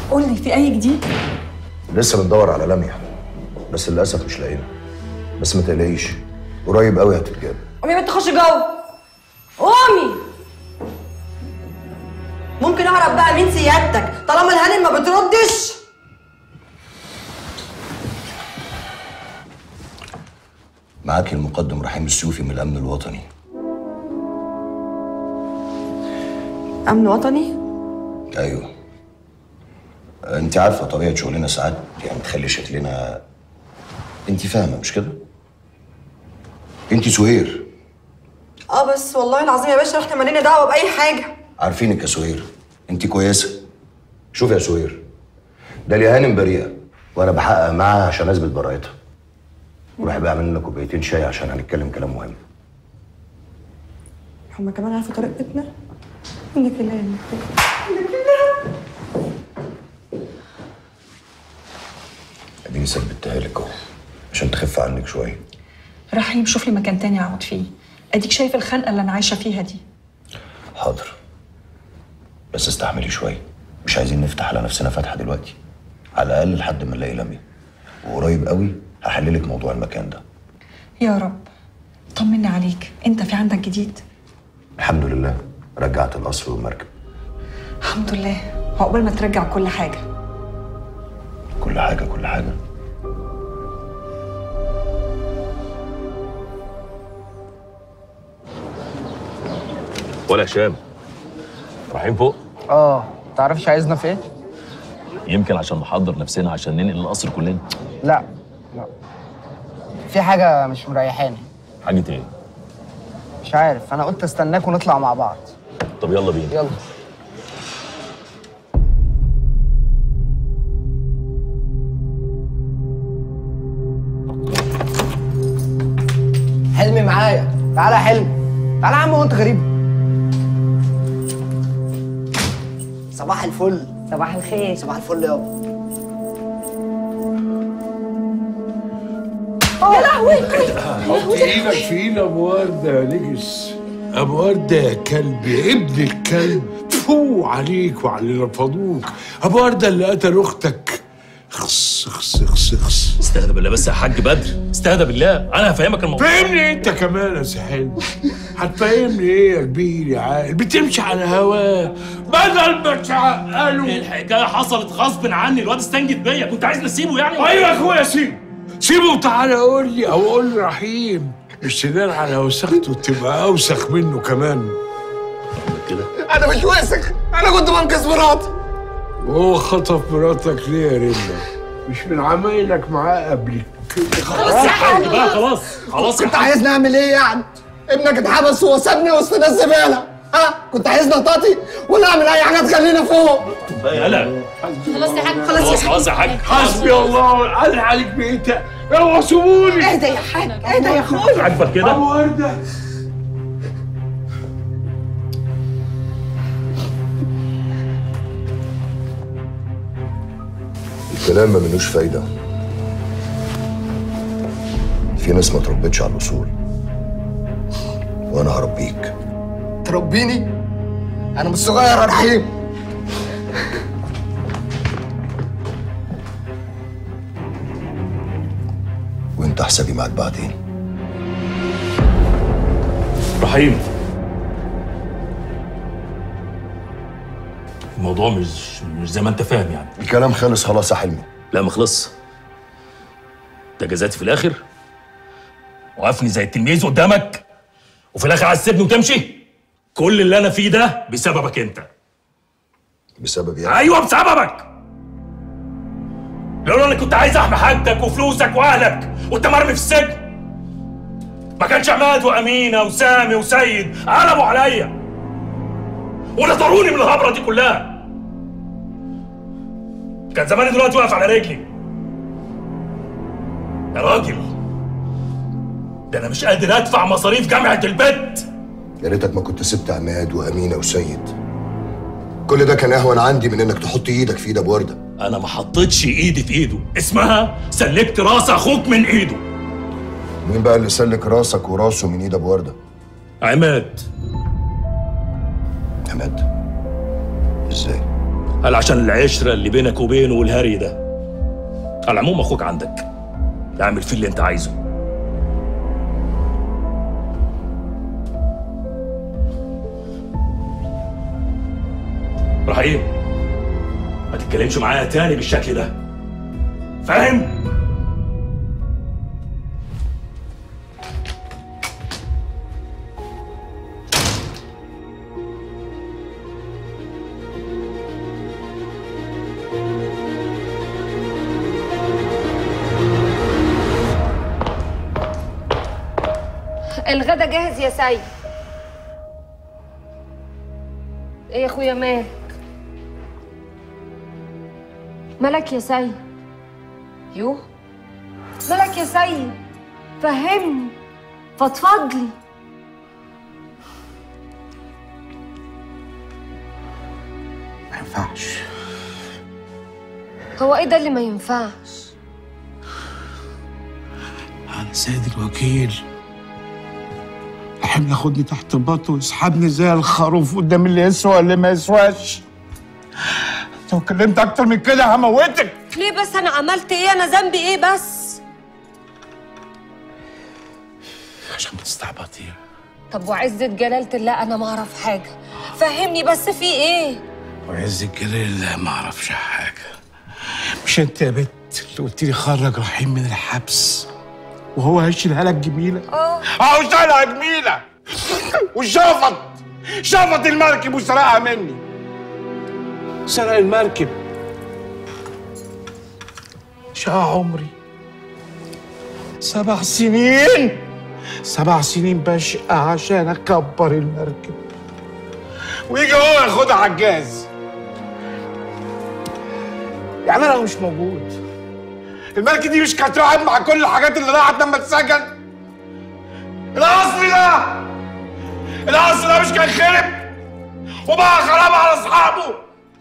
قول لي في اي جديد لسه بندور على لميا بس للاسف مش لاقينا بس ما تقلقيش قريب قوي هتتجاب قومي يا بنت خشي جوه قومي ممكن اعرف بقى مين سيادتك طالما الهانم ما بتردش معاك المقدم رحيم السيوفي من الامن الوطني امن وطني ايوه انت عارفه طبيعه شغلنا ساعات يعني تخلي شكلنا انت فاهمه مش كده انت سهير اه بس والله العظيم يا باشا احنا مالنا دعوه باي حاجه عارفينك يا سهير انت كويسه شوف يا سهير ده لي هانم بريئه وانا بحقق معاها عشان اثبت براءتها وراح بقى اعمل لنا كوبايتين شاي عشان هنتكلم كلام مهم هما كمان عارفه طريقتنا عندك كلام اديني ثبتها لك اهو عشان تخف عنك شويه رحيم شوف لي مكان تاني اقعد فيه اديك شايف الخنقه اللي انا عايشه فيها دي حاضر بس استحملي شويه مش عايزين نفتح على نفسنا فتحه دلوقتي على الاقل لحد ما نلاقي لميا وقريب قوي هحللك موضوع المكان ده يا رب طمني عليك انت في عندك جديد الحمد لله رجعت القصر والمركب الحمد لله عقبال ما ترجع كل حاجه كل حاجه كل حاجه ولا هشام رايحين فوق اه تعرفش عايزنا في ايه؟ يمكن عشان نحضر نفسنا عشان ننقل القصر كلنا لا لا في حاجة مش مريحاني حاجة ايه؟ مش عارف انا قلت استناك ونطلع مع بعض طب يلا بينا يلا حلمي معايا تعالى يا حلمي تعالى يا عم هو انت غريب صباح الفل صباح الخير صباح الفل يابا حط ايدك في ايد ابو ورده يا نجس ابو ورده يا كلب يا ابن الكلب فو عليك وعلى اللي رفضوك ابو ورده اللي قتل اختك خص خص خص خص استهدى بالله بس يا حاج بدر استهدى بالله انا هفهمك الموضوع فهمني انت كمان يا سحيل هتفهمني ايه يا كبير يا عاقل بتمشي على هواه بدل ما تعقله الحكايه حصلت غصب عني الواد استنجد بيا كنت عايز نسيبه يعني ايوه يا اخويا سيبه سيبه وتعالى قول لي او قول لي رحيم السنان على وسخته تبقى اوسخ منه كمان كده انا مش واثق انا كنت بنقذ مراتي وهو خطف مراتك ليه يا رينا مش من عمايلك معاه قبل كده خلاص يا حاج بقى خلاص خلاص يا كنت حاج عايزني اعمل ايه يعني؟ ابنك اتحبس وسابني وسط ناس زباله ها كنت عايزني اطاطي ولا اعمل اي حاجه تخلينا فوق يلا خلاص يا حاج خلاص خلاص خلاص يا حاج حسبي الله انا عليك بقيت اوعى سيبوني اهدى يا حاج اهدى يا اخويا عاجبك كده ابو ورده الكلام ما منوش فايده في ناس ما تربتش على الاصول وانا هربيك تربيني انا مش صغير يا رحيم وانت حسابي معاك بعدين رحيم الموضوع مش مش زي ما انت فاهم يعني الكلام خلص خلاص يا حلمي لا ما خلص ده جزاتي في الاخر وقفني زي التلميذ قدامك وفي الاخر عايز تسيبني وتمشي كل اللي انا فيه ده بسببك انت بسبب يعني ايوه بسببك لولا انا كنت عايز احمي حاجتك وفلوسك واهلك وانت مرمي في السجن ما كانش عماد وامينه وسامي وسيد قلبوا عليا ونطروني من الهبره دي كلها كان زماني دلوقتي واقف على رجلي يا راجل ده انا مش قادر ادفع مصاريف جامعه البيت يا ريتك ما كنت سبت عماد وامينه وسيد كل ده كان اهون عندي من انك تحط ايدك في ايد ابو ورده انا ما حطيتش ايدي في ايده اسمها سلكت راس اخوك من ايده مين بقى اللي سلك راسك وراسه من ايد ابو ورده عماد عماد ازاي قال عشان العشرة اللي بينك وبينه والهري ده على العموم اخوك عندك اعمل فيه اللي انت عايزه رحيم ما تتكلمش معايا تاني بالشكل ده فاهم؟ الغدا جاهز يا سيد ايه يا اخويا مالك مالك يا سيد يوه مالك يا سيد فهمني فضفضلي ما ينفعش هو ايه ده اللي ما ينفعش انا سيد الوكيل احب ياخدني تحت باطه ويسحبني زي الخروف قدام اللي يسوى اللي ما يسواش لو كلمت اكتر من كده هموتك ليه بس انا عملت ايه انا ذنبي ايه بس عشان ما تستعبطي طب وعزة جلالة الله انا ما اعرف حاجة فهمني بس في ايه وعز الجليل لا ما اعرفش حاجه مش انت يا بت اللي قلت لي خرج رحيم من الحبس وهو هيشيلها لك جميله اه اه شالها جميله وشفط شفط المركب وسرقها مني سرق المركب شقى عمري سبع سنين سبع سنين بشقى عشان اكبر المركب ويجي هو ياخدها على الجاز يعني انا لو مش موجود المركب دي مش كانت راحت مع كل الحاجات اللي راحت لما اتسجن القصر ده القصر ده مش كان خرب وبقى خراب على اصحابه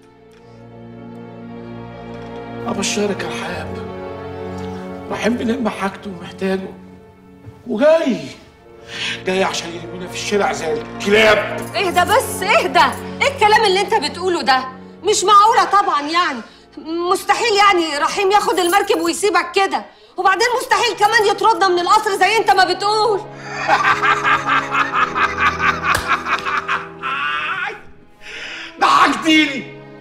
ابشرك يا رحاب رحيم بنلم حاجته ومحتاجه وجاي جاي عشان يرمينا في الشارع زي الكلاب اهدى بس اهدى ايه الكلام اللي انت بتقوله ده مش معقولة طبعا يعني مستحيل يعني رحيم ياخد المركب ويسيبك كده وبعدين مستحيل كمان يطردنا من القصر زي انت ما بتقول ضحكتيني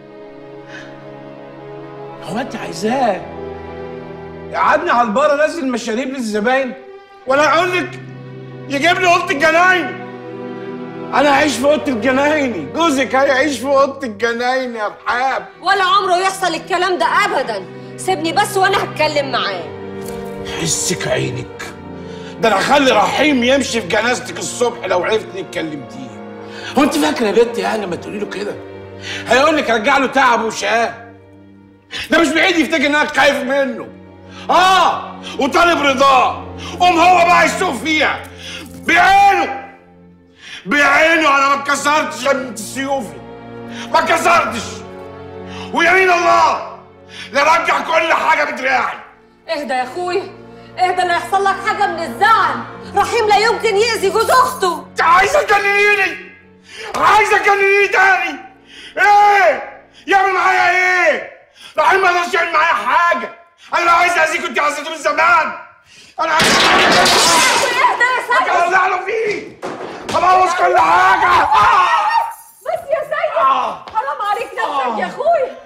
هو انت عايزاه يقعدني على البار انزل مشاريب للزباين ولا اقول لك يجيب لي اوضه الجناين انا هعيش في اوضه الجناين جوزك هيعيش في اوضه الجناين يا رحاب ولا عمره يحصل الكلام ده ابدا سيبني بس وانا هتكلم معاه حسك عينك ده انا اخلي رحيم يمشي في جنازتك الصبح لو عرفت انك كلمتيه هو انت فاكره يا بنت يعني لما تقولي له كده هيقول لك رجع له تعبه وشقاه ده مش بعيد يفتكر انك خايف منه اه وطالب رضاه قوم هو بقى يسوق فيها بعينه بعينه انا ما اتكسرتش يا بنت سيوفي ما اتكسرتش ويمين الله لرجع كل حاجه بدراعي اهدى يا اخويا اهدى لا يحصل لك حاجة من الزعل رحيم لا يمكن يأذي جوز اخته انت عايزه تجننيني عايزه تجننيني تاني ايه يعمل معايا ايه رحيم ما يقدرش يعمل معايا حاجه انا لو عايز اذيك كنت عايزته من زمان انا عايز اهدى يا سيد اوزع له فيه ابوظ كل حاجه آه! بس يا سيد آه. حرام عليك نفسك يا اخويا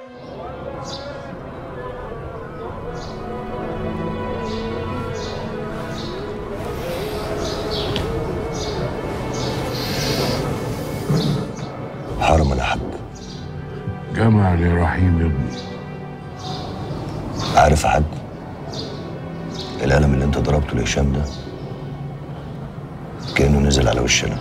حرم يا حاج جمع لرحيم يا ابني عارف يا حاج القلم اللي انت ضربته لهشام ده كانه نزل على وشنا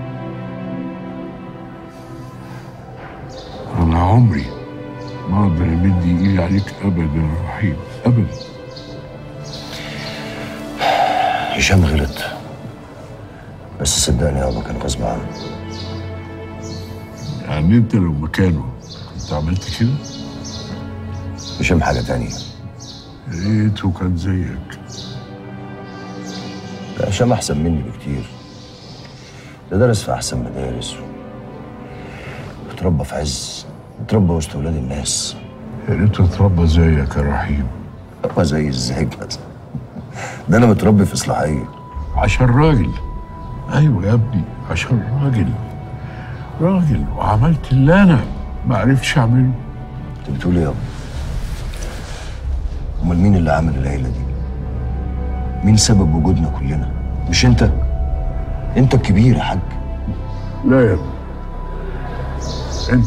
انا عمري ما اقدر امد ايدي عليك ابدا يا رحيم ابدا هشام غلط بس صدقني يابا كان غصب عنه يعني انت لو مكانه كنت عملت كده هشام حاجه تانية يا ريته كان زيك لا هشام احسن مني بكتير ده درس في احسن مدارس وتربى في عز اتربى وسط ولاد الناس يا ريت اتربى زيك يا رحيم ابقى زي ازاي بس ده انا متربي في اصلاحيه عشان راجل ايوه يا ابني عشان راجل راجل وعملت اللي انا ما عرفتش اعمله انت بتقول ايه يابا امال مين اللي عمل العيله دي مين سبب وجودنا كلنا مش انت انت الكبير يا حاج لا يا ابني انت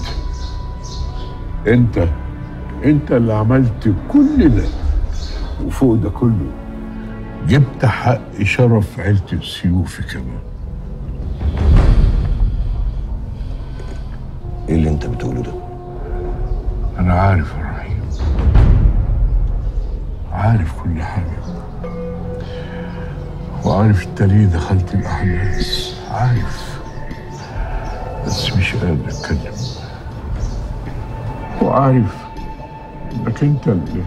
انت انت اللي عملت كل ده وفوق ده كله جبت حق شرف عيلة السيوفي كمان ايه اللي انت بتقوله ده انا عارف يا رحيم عارف كل حاجة وعارف انت ليه دخلت الاحداث عارف بس مش قادر اتكلم وعارف انك انت اللي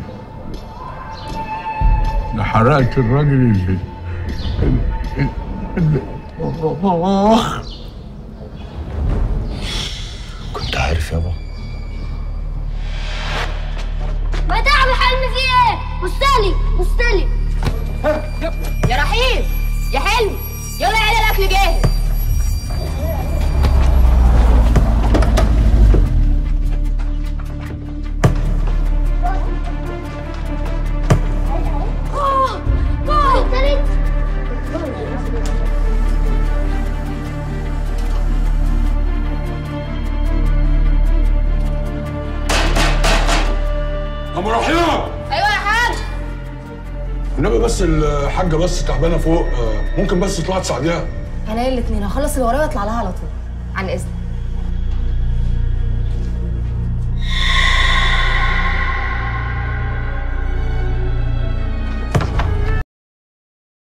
اللي حرقت الراجل اللي اللي, اللي كنت عارف يابا ما تعمل حلم فيه ايه مستلي مستلي يا رحيم يا حلم يلا يا عيال الاكل جاهز آه، آه. ام رحيم ايوه يا حاج النبي بس الحاجه بس تعبانه فوق آه، ممكن بس تطلع تساعديها عينيا الاثنين هخلص اللي ورايا واطلع لها على طول عن اذنك